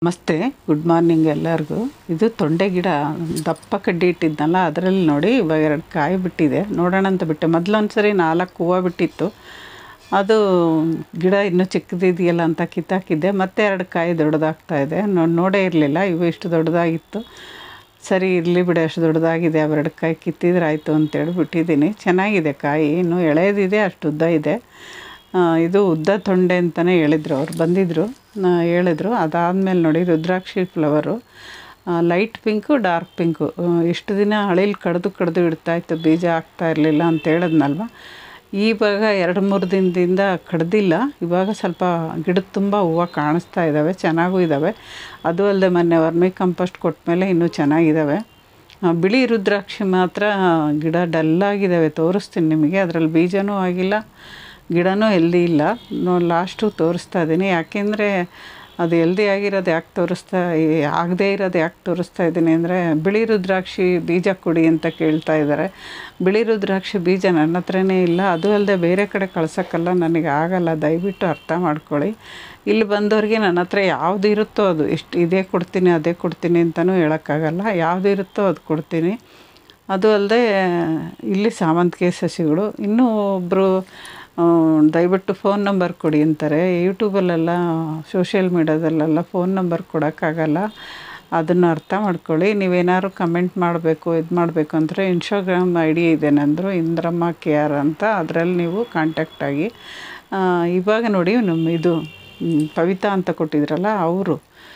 ನಮಸ್ತೆ good morning ಎಲ್ಲರಿಗೂ ಇದು ತೊಂಡೆ ಗಿಡ ದಪ್ಪ ಕಡ್ಡಿ ಇಟ್ಟಿದ್ನಲ್ಲ ಅದರಲ್ಲಿ ನೋಡಿ ಇವಾಗ ಎರಡು ಕಾಯಿ ಬಿಟ್ಟಿದೆ ನೋಡೋಣ ಅಂತ ಬಿಟ್ಟೆ ಮೊದಲೊಂದು ಸರಿ ನಾಲ್ಕು ಹೂವು ಬಿಟ್ಟಿತ್ತು ಅದು ಗಿಡ ಇನ್ನೂ ಚಿಕ್ಕದಿದೆಯಲ್ಲ ಅಂತ ಕಿತ್ತಾಕಿದ್ದೆ ಮತ್ತೆ ಎರಡು ಕಾಯಿ ದೊಡ್ಡದಾಗ್ತಾ ಇದೆ ನೋ- ನೋಡೇ ಇರಲಿಲ್ಲ ಇವು ಇಷ್ಟು ದೊಡ್ಡದಾಗಿತ್ತು ಸರಿ ಇರಲಿ ಬಿಡಿ ಅಷ್ಟು ದೊಡ್ಡದಾಗಿದೆ ಅವೆರಡು ಕಾಯಿ ಕಿತ್ತಿದ್ರೆ ಆಯಿತು ಅಂತೇಳಿ ಬಿಟ್ಟಿದ್ದೀನಿ ಚೆನ್ನಾಗಿದೆ ಕಾಯಿ ಇನ್ನು ಎಳೆದಿದೆ ಅಷ್ಟು ಉದ್ದ ಇದೆ ಆ, ಇದು ಉದ್ದ ತೊಂಡೆ ಅಂತಲೇ ಹೇಳಿದ್ರು ಅವ್ರು ಬಂದಿದ್ದರು ಹೇಳಿದ್ರು ಅದಾದಮೇಲೆ ನೋಡಿ ರುದ್ರಾಕ್ಷಿ flower light pink dark pink ಇಷ್ಟು ದಿನ ಹಳಿಲಿ ಕಡ್ದು ಕಡ್ದು ಇಡ್ತಾಯಿತ್ತು ಬೀಜ ಆಗ್ತಾ ಇರಲಿಲ್ಲ ಅಂತ ಹೇಳಿದ್ನಲ್ವ ಇವಾಗ ಎರಡು ಮೂರು ದಿನದಿಂದ ಕಡ್ದಿಲ್ಲ ಇವಾಗ ಸ್ವಲ್ಪ ಗಿಡದ ತುಂಬ ಹೂವು ಕಾಣಿಸ್ತಾ ಇದ್ದಾವೆ ಚೆನ್ನಾಗೂ ಇದ್ದಾವೆ ಅದು ಅಲ್ಲದೆ ಮೊನ್ನೆ ವರ್ಮಿ ಕಂಪೋಸ್ಟ್ ಕೊಟ್ಟಮೇಲೆ ಇನ್ನೂ ಚೆನ್ನಾಗಿದ್ದಾವೆ ಆ, ಬಿಳಿ ರುದ್ರಾಕ್ಷಿ ಮಾತ್ರ ಗಿಡ ಡಲ್ಲಾಗಿದ್ದಾವೆ ತೋರಿಸ್ತೀನಿ ನಿಮಗೆ ಅದರಲ್ಲಿ ಬೀಜನೂ ಆಗಿಲ್ಲ ಗಿಡನೂ ಹೆಲ್ದಿ ಇಲ್ಲ ನೋ ಲಾಸ್ಟು ತೋರಿಸ್ತಾ ಇದ್ದೀನಿ ಯಾಕೆಂದರೆ ಅದು ಹೆಲ್ದಿ ಆಗಿರೋದು ಯಾಕೆ ತೋರಿಸ್ತಾ ಆಗದೇ ಇರೋದು ಯಾಕೆ ತೋರಿಸ್ತಾ ಇದ್ದೀನಿ ಅಂದರೆ ಬಿಳಿ ರುದ್ರಾಕ್ಷಿ ಬೀಜ ಕೊಡಿ ಅಂತ ಕೇಳ್ತಾ ಇದ್ದಾರೆ ಬಿಳಿ ರುದ್ರಾಕ್ಷಿ ಬೀಜ ನನ್ನ ಹತ್ರನೇ ಇಲ್ಲ ಅದು ಅಲ್ಲದೆ ಬೇರೆ ಕಡೆ ಕಳ್ಸೋಕ್ಕಲ್ಲ ನನಗೆ ಆಗಲ್ಲ ದಯವಿಟ್ಟು ಅರ್ಥ ಮಾಡ್ಕೊಳ್ಳಿ ಇಲ್ಲಿ ಬಂದವ್ರಿಗೆ ನನ್ನ ಹತ್ರ ಯಾವುದು ಇರುತ್ತೋ ಅದು ಎಷ್ಟು ಇದೇ ಕೊಡ್ತೀನಿ ಅದೇ ಕೊಡ್ತೀನಿ ಅಂತಲೂ ಹೇಳೋಕ್ಕಾಗಲ್ಲ ಯಾವುದು ಇರುತ್ತೋ ಅದು ಕೊಡ್ತೀನಿ ಅದು ಅಲ್ಲದೆ ಇಲ್ಲಿ ಸಾಮಂತಿಗೆ ಸಸಿಗಳು ಇನ್ನೂ ಒಬ್ಬರು ದಯವಿಟ್ಟು ಫೋನ್ ನಂಬರ್ ಕೊಡಿ ಅಂತಾರೆ ಯೂಟ್ಯೂಬಲ್ಲೆಲ್ಲ ಸೋಷಿಯಲ್ ಮೀಡ್ಯಾದಲ್ಲೆಲ್ಲ ಫೋನ್ ನಂಬರ್ ಕೊಡೋಕ್ಕಾಗಲ್ಲ ಅದನ್ನು ಅರ್ಥ ಮಾಡ್ಕೊಳ್ಳಿ ನೀವೇನಾದ್ರು ಕಮೆಂಟ್ ಮಾಡಬೇಕು ಇದು ಮಾಡಬೇಕು ಅಂದರೆ ಇನ್ಸ್ಟಾಗ್ರಾಮ್ ಐ ಡಿ ಇದೆ ನಂದು ಇಂದ್ರಮ್ಮ ಕೆ ಆರ್ ಅಂತ ಅದರಲ್ಲಿ ನೀವು ಕಾಂಟ್ಯಾಕ್ಟ್ ಆಗಿ ಆ, ಇವಾಗ ನೋಡಿ ನಮ್ಮ ಇದು ಮ್, ಕವಿತಾ ಅಂತ ಕೊಟ್ಟಿದ್ರಲ್ಲ ಅವರು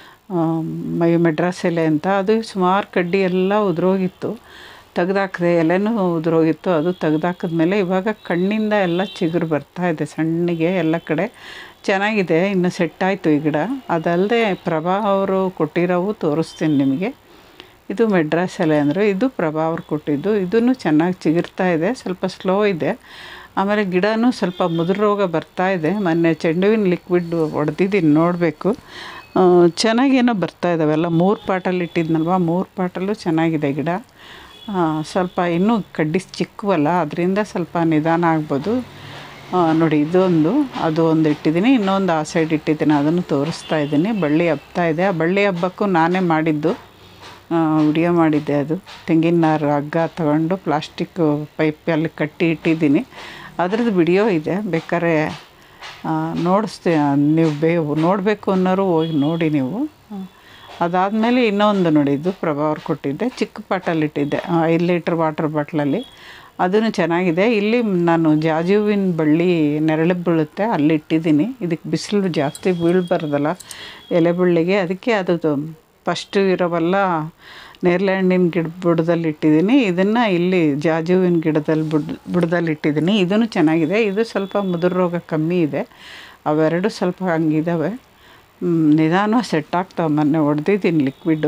ಮೈ ಮೆಡ್ರಾಸ್ ಎಲೆ ಅಂತ ಅದು ಸುಮಾರು ಕಡ್ಡಿ ಎಲ್ಲ ಉದುರೋಗಿತ್ತು ತೆಗ್ದಾಕಿದೆ ಎಲೆನೂ ಉದುರೋಗಿತ್ತು ಅದು ತೆಗ್ದಾಕಿದ್ಮೇಲೆ ಇವಾಗ ಕಣ್ಣಿಂದ ಎಲ್ಲ ಚಿಗುರು ಬರ್ತಾ ಇದೆ ಸಣ್ಣಗೆ ಎಲ್ಲ ಕಡೆ ಚೆನ್ನಾಗಿದೆ ಇನ್ನು ಸೆಟ್ ಆಯಿತು ಈ ಗಿಡ ಅದಲ್ಲದೆ ಪ್ರಭಾ ಅವರು ಕೊಟ್ಟಿರೋವು ತೋರಿಸ್ತೀನಿ ನಿಮಗೆ ಇದು ಮೆಡ್ರಾಸ್ ಎಲೆ ಅಂದರೆ ಇದು ಪ್ರಭಾ ಅವ್ರು ಕೊಟ್ಟಿದ್ದು ಇದನ್ನು ಚೆನ್ನಾಗಿ ಚಿಗುರ್ತಾ ಇದೆ ಸ್ವಲ್ಪ ಸ್ಲೋ ಇದೆ ಆಮೇಲೆ ಗಿಡನೂ ಸ್ವಲ್ಪ ಮುದುರು ರೋಗ ಬರ್ತಾ ಇದೆ ಮೊನ್ನೆ ಚೆಂಡುವಿನ ಲಿಕ್ವಿಡ್ ಹೊಡೆದಿದ್ದೀನಿ ನೋಡಬೇಕು ಚೆನ್ನಾಗೇನೋ ಬರ್ತಾ ಇದ್ದಾವೆ ಎಲ್ಲ ಮೂರು ಪಾಟಲ್ಲಿ ಇಟ್ಟಿದ್ನಲ್ವ ಮೂರು ಪಾಟಲ್ಲೂ ಚೆನ್ನಾಗಿದೆ ಗಿಡ ಆ, ಸ್ವಲ್ಪ ಇನ್ನೂ ಕಡ್ಡಿ ಚಿಕ್ಕವಲ್ಲ ಅದರಿಂದ ಸ್ವಲ್ಪ ನಿಧಾನ ಆಗ್ಬೋದು ಆ, ನೋಡಿ ಇದೊಂದು ಅದು ಒಂದು ಇಟ್ಟಿದ್ದೀನಿ ಇನ್ನೊಂದು ಆ ಸೈಡ್ ಇಟ್ಟಿದ್ದೀನಿ ಅದನ್ನು ತೋರಿಸ್ತಾ ಇದ್ದೀನಿ ಬಳ್ಳಿ ಹಬ್ತಾ ಇದೆ ಆ ಬಳ್ಳಿ ಹಬ್ಬಕ್ಕೂ ನಾನೇ ಮಾಡಿದ್ದು ವಿಡಿಯೋ ಮಾಡಿದ್ದೆ ಅದು ತೆಂಗಿನ ನಾರು ಹಗ್ಗ ತಗೊಂಡು ಪ್ಲಾಸ್ಟಿಕ್ ಪೈಪಲ್ಲಿ ಕಟ್ಟಿ ಇಟ್ಟಿದ್ದೀನಿ ಅದ್ರದ್ದು ವಿಡಿಯೋ ಇದೆ ಬೇಕಾದ್ರೆ ಆ, ನೋಡಿಸ್ತೆ ನೀವು ಬೇ ನೋಡಬೇಕು ಅನ್ನೋರು ಹೋಗಿ ನೋಡಿ ನೀವು ಅದಾದಮೇಲೆ ಇನ್ನೊಂದು ನೋಡಿ ಇದು ಪ್ರಭಾ ಅವ್ರು ಕೊಟ್ಟಿದ್ದೆ ಚಿಕ್ಕ ಪಾಟಲ್ಲಿ ಇಟ್ಟಿದ್ದೆ ಆ, ಐದು ಲೀಟ್ರ್ ವಾಟರ್ ಬಾಟ್ಲಲ್ಲಿ ಅದನ್ನು ಚೆನ್ನಾಗಿದೆ ಇಲ್ಲಿ ನಾನು ಜಾಜುವಿನ ಬಳ್ಳಿ ನೆರಳು ಬೀಳುತ್ತೆ ಅಲ್ಲಿ ಇಟ್ಟಿದ್ದೀನಿ ಇದಕ್ಕೆ ಬಿಸಿಲು ಜಾಸ್ತಿ ಬೀಳ್ಬಾರ್ದಲ್ಲ ಎಲೆ ಬಳ್ಳಿಗೆ ಅದಕ್ಕೆ ಅದು ಫಸ್ಟ್ ಇರೋವೆಲ್ಲ ನೇರಳೆ ಹಣ್ಣಿನ ಗಿಡ ಬುಡದಲ್ಲಿ ಇಟ್ಟಿದ್ದೀನಿ ಇದನ್ನು ಇಲ್ಲಿ ಜಾಜುವಿನ ಗಿಡದಲ್ಲಿ ಬುಡ ಬುಡದಲ್ಲಿ ಇಟ್ಟಿದ್ದೀನಿ ಇದೂ ಚೆನ್ನಾಗಿದೆ ಇದು ಸ್ವಲ್ಪ ಮುದುರು ರೋಗ ಕಮ್ಮಿ ಇದೆ ಅವೆರಡು ಸ್ವಲ್ಪ ಹಂಗಿದ್ದಾವೆ ನಿಧಾನ ಸೆಟ್ ಆಗ್ತಾವೆ ಮೊನ್ನೆ ಹೊಡೆದಿದ್ದೀನಿ ಲಿಕ್ವಿಡ್ಡು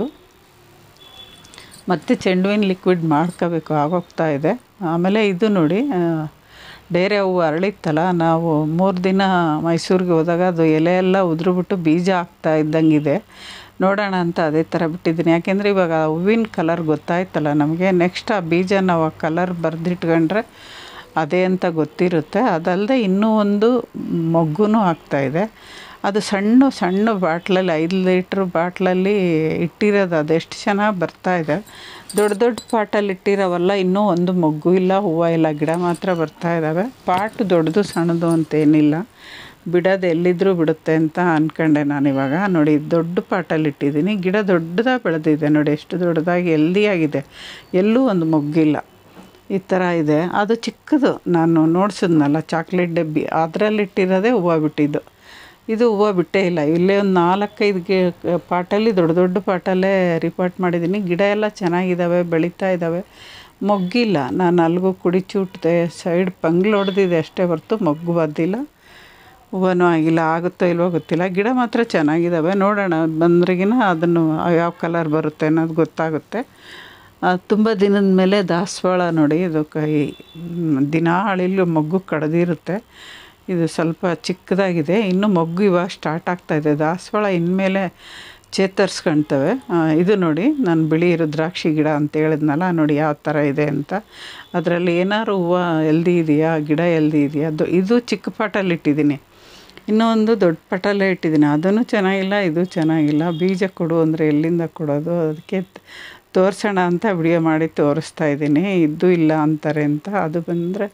ಮತ್ತು ಚೆಂಡುವಿನ ಲಿಕ್ವಿಡ್ ಮಾಡ್ಕೋಬೇಕು ಆಗೋಗ್ತಾ ಇದೆ ಆಮೇಲೆ ಇದು ನೋಡಿ ಆ, ಡೇರೆ ಹೂವು ಅರಳಿತ್ತಲ್ಲ ನಾವು ಮೂರು ದಿನ ಮೈಸೂರಿಗೆ ಹೋದಾಗ ಅದು ಎಲೆ ಎಲ್ಲ ಉದುರುಬಿಟ್ಟು ಬೀಜ ಆಗ್ತಾ ಇದ್ದಂಗಿದೆ ನೋಡೋಣ ಅಂತ ಅದೇ ಥರ ಬಿಟ್ಟಿದ್ದೀನಿ ಯಾಕೆಂದರೆ ಇವಾಗ ಆ ಹೂವಿನ ಕಲರ್ ಗೊತ್ತಾಯ್ತಲ್ಲ ನಮಗೆ ನೆಕ್ಸ್ಟ್ ಆ ಬೀಜ ನಾವು ಆ ಕಲರ್ ಬರೆದಿಟ್ಕೊಂಡ್ರೆ ಅದೇ ಅಂತ ಗೊತ್ತಿರುತ್ತೆ ಅದಲ್ಲದೆ ಇನ್ನೂ ಒಂದು ಮೊಗ್ಗುನೂ ಆಗ್ತಾಯಿದೆ ಅದು ಸಣ್ಣ ಸಣ್ಣ ಬಾಟ್ಲಲ್ಲಿ ಐದು ಲೀಟ್ರ್ ಬಾಟ್ಲಲ್ಲಿ ಇಟ್ಟಿರೋದು ಅದೆಷ್ಟು ಚೆನ್ನಾಗಿ ಬರ್ತಾ ಇದೆ ದೊಡ್ಡ ದೊಡ್ಡ ಪಾಟಲ್ಲಿ ಇಟ್ಟಿರೋವಲ್ಲ ಇನ್ನೂ ಒಂದು ಮೊಗ್ಗು ಇಲ್ಲ ಹೂವು ಇಲ್ಲ ಗಿಡ ಮಾತ್ರ ಬರ್ತಾ ಇದ್ದಾವೆ ಪಾಟ್ ದೊಡ್ಡದು ಸಣ್ಣದು ಅಂತೇನಿಲ್ಲ ಬಿಡೋದು ಎಲ್ಲಿದ್ದರೂ ಬಿಡುತ್ತೆ ಅಂತ ಅಂದ್ಕೊಂಡೆ ನಾನಿವಾಗ ನೋಡಿ ದೊಡ್ಡ ಪಾಟಲ್ಲಿ ಇಟ್ಟಿದ್ದೀನಿ ಗಿಡ ದೊಡ್ಡದಾಗಿ ಬೆಳೆದಿದೆ ನೋಡಿ ಎಷ್ಟು ದೊಡ್ಡದಾಗಿ ಹೆಲ್ದಿಯಾಗಿದೆ ಎಲ್ಲೂ ಒಂದು ಮೊಗ್ಗಿಲ್ಲ ಈ ಥರ ಇದೆ ಅದು ಚಿಕ್ಕದು ನಾನು ನೋಡ್ಸಿದ್ನಲ್ಲ ಚಾಕ್ಲೇಟ್ ಡಬ್ಬಿ ಅದರಲ್ಲಿ ಇಟ್ಟಿರೋದೇ ಹೂವು ಬಿಟ್ಟಿದ್ದು ಇದು ಹೂವು ಬಿಟ್ಟೇ ಇಲ್ಲ ಇಲ್ಲೇ ಒಂದು ನಾಲ್ಕೈದು ಗಿ ಪಾಟಲ್ಲಿ ದೊಡ್ಡ ದೊಡ್ಡ ಪಾಟಲ್ಲೇ ರಿಪಾರ್ಟ್ ಮಾಡಿದ್ದೀನಿ ಗಿಡ ಎಲ್ಲ ಚೆನ್ನಾಗಿದ್ದಾವೆ ಬೆಳೀತಾ ಇದ್ದಾವೆ ಮೊಗ್ಗಿಲ್ಲ ನಾನು ಅಲ್ಲಿಗೂ ಕುಡಿ ಚೂಟ್ದೆ ಸೈಡ್ ಪಂಗ್ಲು ಹೊಡೆದಿದೆ ಅಷ್ಟೇ ಹೊರ್ತು ಮೊಗ್ಗು ಬಂದಿಲ್ಲ ಹೂವನೂ ಆಗಿಲ್ಲ ಆಗುತ್ತೋ ಇಲ್ವೋ ಗೊತ್ತಿಲ್ಲ ಗಿಡ ಮಾತ್ರ ಚೆನ್ನಾಗಿದ್ದಾವೆ ನೋಡೋಣ ಬಂದ್ರಿಗಿನ ಅದನ್ನು ಯಾವ ಕಲರ್ ಬರುತ್ತೆ ಅನ್ನೋದು ಗೊತ್ತಾಗುತ್ತೆ ತುಂಬ ದಿನದ ಮೇಲೆ ದಾಸವಾಳ ನೋಡಿ ಇದು ಕೈ ದಿನ ಅಳಿಲು ಮೊಗ್ಗು ಕಡ್ದಿರುತ್ತೆ ಇದು ಸ್ವಲ್ಪ ಚಿಕ್ಕದಾಗಿದೆ ಇನ್ನು ಮೊಗ್ಗು ಇವಾಗ ಸ್ಟಾರ್ಟ್ ಆಗ್ತಾಯಿದೆ ದಾಸವಾಳ ಇನ್ಮೇಲೆ ಚೇತರಿಸ್ಕೊಳ್ತವೆ ಆ, ಇದು ನೋಡಿ ನಾನು ಬಿಳಿ ರುದ್ರಾಕ್ಷಿ ಗಿಡ ಅಂತ ಹೇಳಿದ್ನಲ್ಲ ನೋಡಿ ಯಾವ ಥರ ಇದೆ ಅಂತ ಅದರಲ್ಲಿ ಏನಾದ್ರು ಹೂವು ಎಲ್ದಿ ಇದೆಯಾ ಗಿಡ ಎಲ್ದಿ ಇದೆಯಾ ಅದು ಇದು ಚಿಕ್ಕ ಪಾಟಲ್ಲಿ ಇಟ್ಟಿದ್ದೀನಿ ಇನ್ನೂ ಒಂದು ದೊಡ್ಡ ಪಟಲೆ ಇಟ್ಟಿದ್ದೀನಿ ಅದೂ ಚೆನ್ನಾಗಿಲ್ಲ ಇದು ಚೆನ್ನಾಗಿಲ್ಲ ಬೀಜ ಕೊಡು ಅಂದರೆ ಎಲ್ಲಿಂದ ಕೊಡೋದು ಅದಕ್ಕೆ ತೋರಿಸೋಣ ಅಂತ ವಿಡಿಯೋ ಮಾಡಿ ತೋರಿಸ್ತಾ ಇದ್ದೀನಿ ಇದ್ದು ಇಲ್ಲ ಅಂತಾರೆ ಅಂತ ಅದು ಬಂದರೆ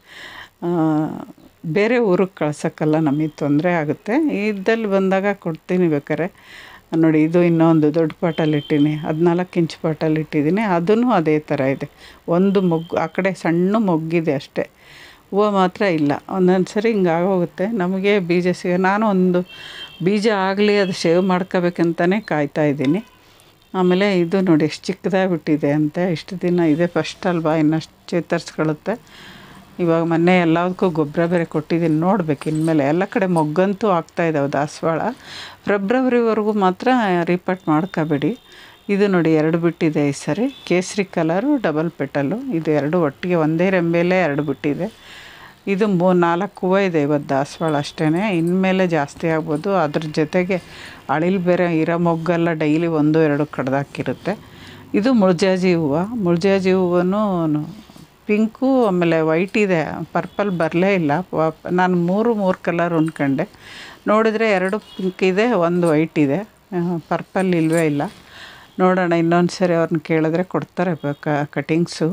ಬೇರೆ ಊರಿಗೆ ಕಳ್ಸೋಕ್ಕಲ್ಲ ನಮಗೆ ತೊಂದರೆ ಆಗುತ್ತೆ ಇದ್ದಲ್ಲಿ ಬಂದಾಗ ಕೊಡ್ತೀನಿ ಬೇಕಾರೆ ನೋಡಿ ಇದು ಇನ್ನೊಂದು ದೊಡ್ಡ ಪಾಟಲ್ಲಿ ಇಟ್ಟೀನಿ ಹದಿನಾಲ್ಕು ಇಂಚ್ ಪಾಟಲ್ಲಿ ಇಟ್ಟಿದ್ದೀನಿ ಅದೂ ಅದೇ ಥರ ಇದೆ ಒಂದು ಮೊಗ್ಗು ಆ ಕಡೆ ಸಣ್ಣ ಮೊಗ್ಗಿದೆ ಅಷ್ಟೇ ಹೂವು ಮಾತ್ರ ಇಲ್ಲ ಒಂದೊಂದು ಸರಿ ಹಿಂಗೆ ಆಗೋಗುತ್ತೆ ನಮಗೆ ಬೀಜ ಸಿಗ ನಾನು ಒಂದು ಬೀಜ ಆಗಲಿ ಅದು ಸೇವ್ ಮಾಡ್ಕೋಬೇಕಂತಲೇ ಕಾಯ್ತಾ ಇದ್ದೀನಿ ಆಮೇಲೆ ಇದು ನೋಡಿ ಎಷ್ಟು ಚಿಕ್ಕದಾಗಿ ಬಿಟ್ಟಿದೆ ಅಂತ ಇಷ್ಟು ದಿನ ಇದೆ ಫಸ್ಟ್ ಅಲ್ವಾ ಇನ್ನಷ್ಟು ಚೇತರಿಸ್ಕೊಳ್ಳುತ್ತೆ ಇವಾಗ ಮೊನ್ನೆ ಎಲ್ಲದಕ್ಕೂ ಗೊಬ್ಬರ ಬೇರೆ ಕೊಟ್ಟಿದ್ದೀನಿ ನೋಡ್ಬೇಕು ಇನ್ಮೇಲೆ ಎಲ್ಲ ಕಡೆ ಮೊಗ್ಗಂತೂ ಆಗ್ತಾ ಇದ್ದಾವೆ ದಾಸವಾಳ ಫೆಬ್ರವರಿವರೆಗೂ ಮಾತ್ರ ರೀಪಟ್ ಮಾಡ್ಕೋಬೇಡಿ ಇದು ನೋಡಿ ಎರಡು ಬಿಟ್ಟಿದೆ ಈ ಸರಿ ಕೇಸರಿ ಕಲರು ಡಬಲ್ ಪೆಟಲು ಇದು ಎರಡು ಒಟ್ಟಿಗೆ ಒಂದೇ ರೆಂಬೆಲೇ ಎರಡು ಬಿಟ್ಟಿದೆ ಇದು ಮೂ ನಾಲ್ಕು ಹೂವು ಇದೆ ಇವತ್ತು ದಾಸವಾಳ ಅಷ್ಟೇ ಇನ್ಮೇಲೆ ಜಾಸ್ತಿ ಆಗ್ಬೋದು ಅದ್ರ ಜೊತೆಗೆ ಅಳಿಲ್ ಬೇರೆ ಇರೋ ಮೊಗ್ಗೆಲ್ಲ ಡೈಲಿ ಒಂದು ಎರಡು ಕಡ್ದಾಕಿರುತ್ತೆ ಇದು ಮುಳ್ಜಾಜಿ ಹೂವು ಮುಳ್ಜಾಜಿ ಹೂವನ್ನು ಪಿಂಕು ಆಮೇಲೆ ವೈಟ್ ಇದೆ ಪರ್ಪಲ್ ಬರಲೇ ಇಲ್ಲ ವ- ನಾನು ಮೂರು ಮೂರು ಕಲರ್ ಅಂದ್ಕೊಂಡೆ ನೋಡಿದರೆ ಎರಡು ಪಿಂಕ್ ಇದೆ ಒಂದು ವೈಟ್ ಇದೆ ಪರ್ಪಲ್ ಇಲ್ಲವೇ ಇಲ್ಲ ನೋಡೋಣ ಇನ್ನೊಂದು ಸರಿ ಅವ್ರನ್ನ ಕೇಳಿದ್ರೆ ಕೊಡ್ತಾರೆ ಕಟಿಂಗ್ಸು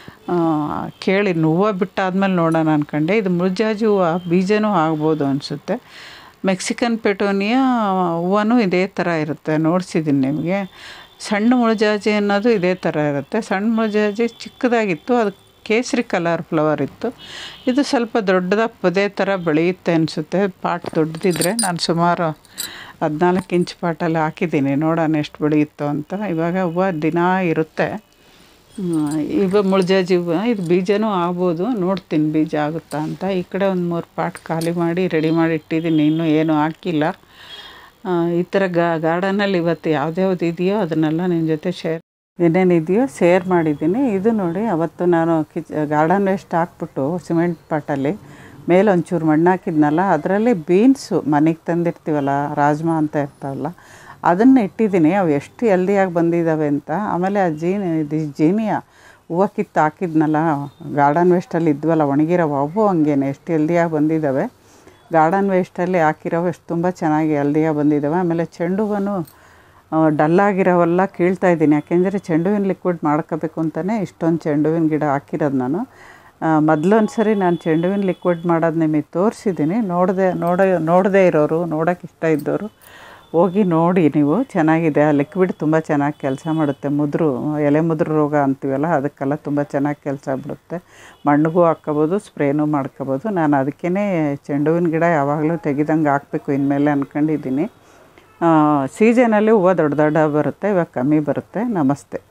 ಕೇಳಿ ಹೂವು ಬಿಟ್ಟಾದ್ಮೇಲೆ ನೋಡೋಣ ಅಂದ್ಕೊಂಡೆ ಇದು ಮುಳ್ಜಾಜಿ ಹೂವು ಬೀಜನೂ ಆಗ್ಬೋದು ಅನಿಸುತ್ತೆ ಮೆಕ್ಸಿಕನ್ ಪೆಟೋನಿಯಾ ಹೂವನೂ ಇದೇ ಥರ ಇರುತ್ತೆ ನೋಡಿಸಿದ್ದೀನಿ ನಿಮಗೆ ಸಣ್ಣ ಮುಳ್ಜಾಜಿ ಅನ್ನೋದು ಇದೇ ಥರ ಇರುತ್ತೆ ಸಣ್ಣ ಮುಳ್ಜಾಜಿ ಚಿಕ್ಕದಾಗಿತ್ತು ಅದು ಕೇಸರಿ ಕಲರ್ ಫ್ಲವರ್ ಇತ್ತು ಇದು ಸ್ವಲ್ಪ ದೊಡ್ಡದ ಪೊದೆ ಥರ ಬೆಳೆಯುತ್ತೆ ಅನಿಸುತ್ತೆ ಪಾಟ್ ದೊಡ್ಡದಿದ್ರೆ ನಾನು ಸುಮಾರು ಹದಿನಾಲ್ಕು ಇಂಚ್ ಪಾಟಲ್ಲಿ ಹಾಕಿದ್ದೀನಿ ನೋಡೋಣ ಎಷ್ಟು ಬೆಳೆಯುತ್ತೋ ಅಂತ ಇವಾಗ ಹೂವು ದಿನ ಇರುತ್ತೆ ಹ್ಮ್, ಈಗ ಮುಳ್ಜಾಜಿ ಹೂವು ಇದು ಬೀಜನೂ ಆಗ್ಬೋದು ನೋಡ್ತೀನಿ ಬೀಜ ಆಗುತ್ತಾ ಅಂತ ಈ ಕಡೆ ಒಂದು ಮೂರು ಪಾಟ್ ಖಾಲಿ ಮಾಡಿ ರೆಡಿ ಮಾಡಿ ಇಟ್ಟಿದ್ದೀನಿ ಇನ್ನೂ ಏನೂ ಹಾಕಿಲ್ಲ ಆ, ಈ ಥರ ಗಾರ್ಡನಲ್ಲಿ ಇವತ್ತು ಯಾವ್ದ್ಯಾವ್ದು ಇದೆಯೋ ಅದನ್ನೆಲ್ಲ ನಿನ್ನ ಜೊತೆ ಶೇರ್ ಏನೇನಿದೆಯೋ ಶೇರ್ ಮಾಡಿದ್ದೀನಿ ಇದು ನೋಡಿ ಅವತ್ತು ನಾನು ಕಿಚ್ ಗಾರ್ಡನ್ ವೇಸ್ಟ್ ಹಾಕ್ಬಿಟ್ಟು ಸಿಮೆಂಟ್ ಪಾಟಲ್ಲಿ ಮೇಲೆ ಒಂಚೂರು ಮಣ್ಣು ಹಾಕಿದ್ನಲ್ಲ ಅದರಲ್ಲಿ ಬೀನ್ಸು ಮನೆಗೆ ತಂದಿರ್ತೀವಲ್ಲ ರಾಜ್ಮಾ ಅಂತ ಇರ್ತಾವಲ್ಲ ಅದನ್ನು ಇಟ್ಟಿದ್ದೀನಿ ಅವು ಎಷ್ಟು ಹೆಲ್ದಿಯಾಗಿ ಬಂದಿದ್ದಾವೆ ಅಂತ ಆಮೇಲೆ ಆ ಜೀನಿ ಇದು ಜೀನಿಯ ಹೂವು ಕಿತ್ತು ಹಾಕಿದ್ನಲ್ಲ ಗಾರ್ಡನ್ ವೇಸ್ಟಲ್ಲಿ ಇದ್ವಲ್ಲ ಒಣಗಿರೋವು ಅವು ಹಂಗೇನೆ ಎಷ್ಟು ಹೆಲ್ದಿಯಾಗಿ ಬಂದಿದ್ದಾವೆ ಗಾರ್ಡನ್ ವೇಸ್ಟಲ್ಲಿ ಹಾಕಿರೋವು ಎಷ್ಟು ತುಂಬ ಚೆನ್ನಾಗಿ ಹೆಲ್ದಿಯಾಗಿ ಬಂದಿದ್ದಾವೆ ಆಮೇಲೆ ಚೆಂಡು ಹೂವನ್ನು ಡಲ್ಲಾಗಿರೋವೆಲ್ಲ ಕೀಳ್ತಾ ಇದ್ದೀನಿ ಯಾಕೆಂದರೆ ಚೆಂಡು ಹೂವಿನ ಲಿಕ್ವಿಡ್ ಮಾಡ್ಕೋಬೇಕು ಅಂತಲೇ ಇಷ್ಟೊಂದು ಚೆಂಡು ಹೂವಿನ ಗಿಡ ಹಾಕಿರೋದು ನಾನು ಮೊದಲೊಂದು ಸರಿ ನಾನು ಚೆಂಡು ಹೂವಿನ ಲಿಕ್ವಿಡ್ ಮಾಡೋದು ನಿಮಗೆ ತೋರಿಸಿದ್ದೀನಿ ನೋಡದೆ ನೋಡ ನೋಡದೇ ಇರೋರು ನೋಡೋಕೆ ಇಷ್ಟ ಇದ್ದವರು ಹೋಗಿ ನೋಡಿ ನೀವು ಚೆನ್ನಾಗಿದೆ ಆ ಲಿಕ್ವಿಡ್ ತುಂಬ ಚೆನ್ನಾಗಿ ಕೆಲಸ ಮಾಡುತ್ತೆ ಮುದ್ರು ಎಲೆ ಮುದ್ರು ರೋಗ ಅಂತೀವಲ್ಲ ಅದಕ್ಕೆಲ್ಲ ತುಂಬ ಚೆನ್ನಾಗಿ ಕೆಲಸ ಬಿಡುತ್ತೆ ಮಣ್ಣಿಗೂ ಹಾಕ್ಕೋಬೋದು ಸ್ಪ್ರೇನೂ ಮಾಡ್ಕೋಬೋದು ನಾನು ಅದಕ್ಕೇ ಚೆಂಡು ಹೂವಿನ ಗಿಡ ಯಾವಾಗಲೂ ತೆಗಿದಂಗೆ ಹಾಕಬೇಕು ಇನ್ಮೇಲೆ ಅಂದ್ಕೊಂಡಿದ್ದೀನಿ ಸೀಸನಲ್ಲಿ ಹೂವು ದೊಡ್ಡ ದೊಡ್ಡ ಬರುತ್ತೆ ಇವಾಗ ಕಮ್ಮಿ ಬರುತ್ತೆ ನಮಸ್ತೆ